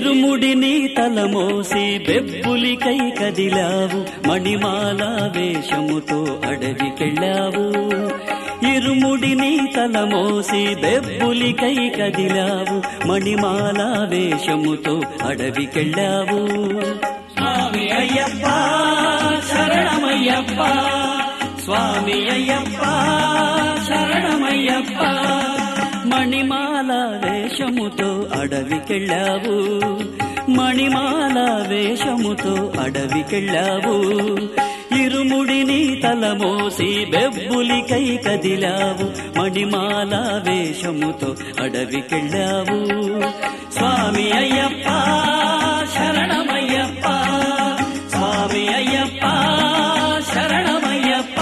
ఇరుముడిని తలమోసి బెబ్బులికై కదిలావు మణిమాల వేషముతో అడవికెళ్ళావు ఇరుముడిని తలమోసి బెబ్బులికై కదిలావు మణిమాల వేషముతో అడవికెళ్ళావు స్వామి అయ్యప్ప శరణమయ్యప్ప స్వామి అయ్యప్ప శరణమయ్యప్ప మణిమాల వేషముతో అడవికెళ్ళావు మణిమాల వేషముతో అడవికెళ్ళావు ఇరుముడిని తలమోసి బెబ్బులికై కదిలావు మణిమాల వేషముతో అడవికెళ్ళావు స్వామి అయ్యప్ప శరణమయ్యప్ప స్వామి అయ్యప్ప శరణమయ్యప్ప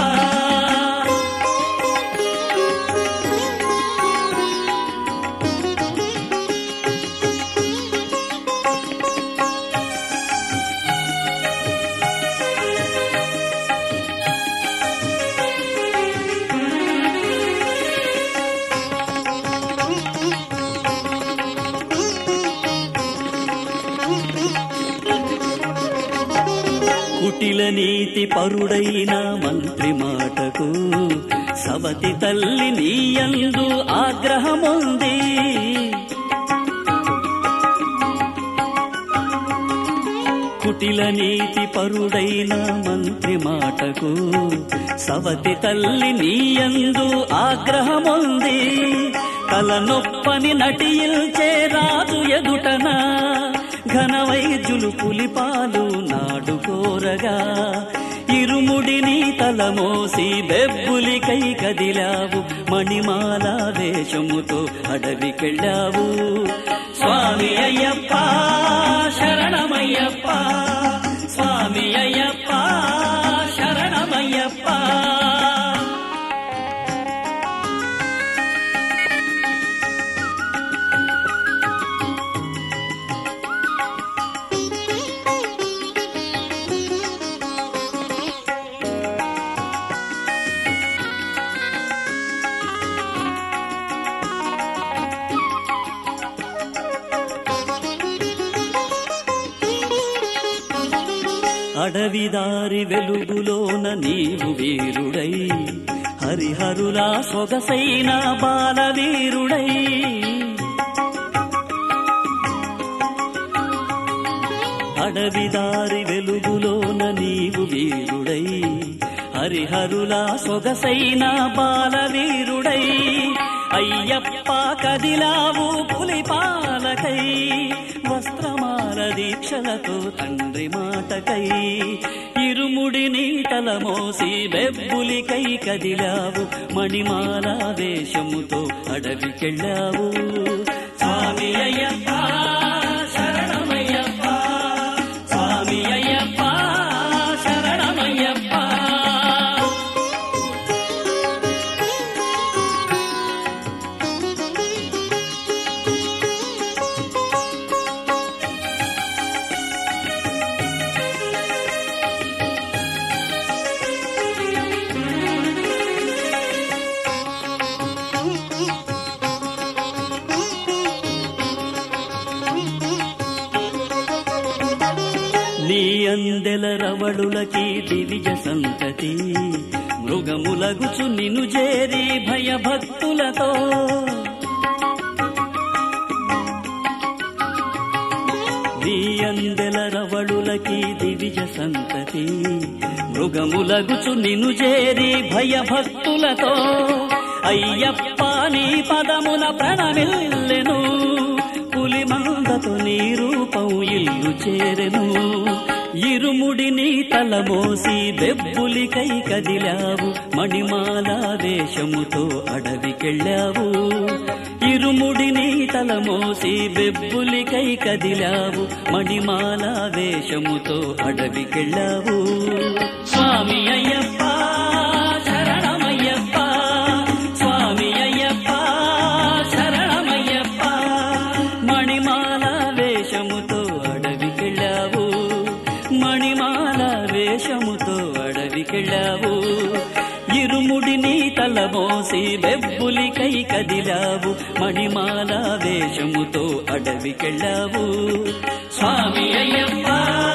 కుటిల నీతి పరుడైన మంత్రి మాటకు సవతి తల్లి నీయందు ఆగ్రహముంది కుటిల నీతి పరుడైన మంత్రి మాటకు సవతి తల్లి నీయందు ఆగ్రహముంది తలనొప్పని నటిల్చే రాజు ఎదుటన ఘనవైద్యులు పులిపాలు నాడు కోరగా ఇరుముడిని తలమోసి బెబ్బులికై కదిలావు మణిమాల వేషముతో అడవికెళ్ళావు స్వామి అయ్యప్ప శరణమయ్యప్ప స్వామి అయ్యప్ప శరణమయ్యప్ప అడవిదారి వెలుగులోన నీవు వీరుడై హరిహరులా సొగసైన బాలవీరుడై అడవిదారి వెలుగులోన నీవు వీరుడై హరిహరులా సొగసైన బాలవీరుడై అయ్యప్ప కదిలావు పులిపాలకై వస్త్రమాల దీక్షలతో తండ్రి మాటకై ఇరుముడిని తలమోసి బెబ్బులికై కదిలావు మణిమాల వేషముతో అడవికెళ్ళావు స్వామి అయ్యప్ప శరణమయ్యప్ప స్వామి అయ్యప్ప శరణమయ్యప్ప నీ అందెల రవళులకి దివిజ సంతతి మృగములగుచు నిను చేరి భయభక్తులతో నీ అందెల రవళులకి దివిజ సంతతి మృగములగుచు నిను చేరి భయభక్తులతో అయ్యప్ప నీ పదమున ప్రణమిల్లెను పులి మందతో నీ రూపం ఇల్లు చేరెను ఇరుముడిని తలమోసి బెబ్బులికై కదిలావు మణిమాల వేషముతో అడవికెళ్ళావు ఇరుముడిని తలమోసి బెబ్బులికై కదిలావు మణిమాల వేషముతో అడవికెళ్ళావు స్వామి అయ్యప్ప శరణమయ్యప్ప స్వామి అయ్యప్ప శరణమయ్యప్ప మణిమాల వేషముతో అడవికెళ్ళావు మణిమాల వేషముతో అడవికెళ్ళావు ఇరుముడి విభూతిని తలమోసి బెబ్బులికై కదిలావు మణిమాల వేషముతో అడవికెళ్ళావు స్వామి అయ్యప్ప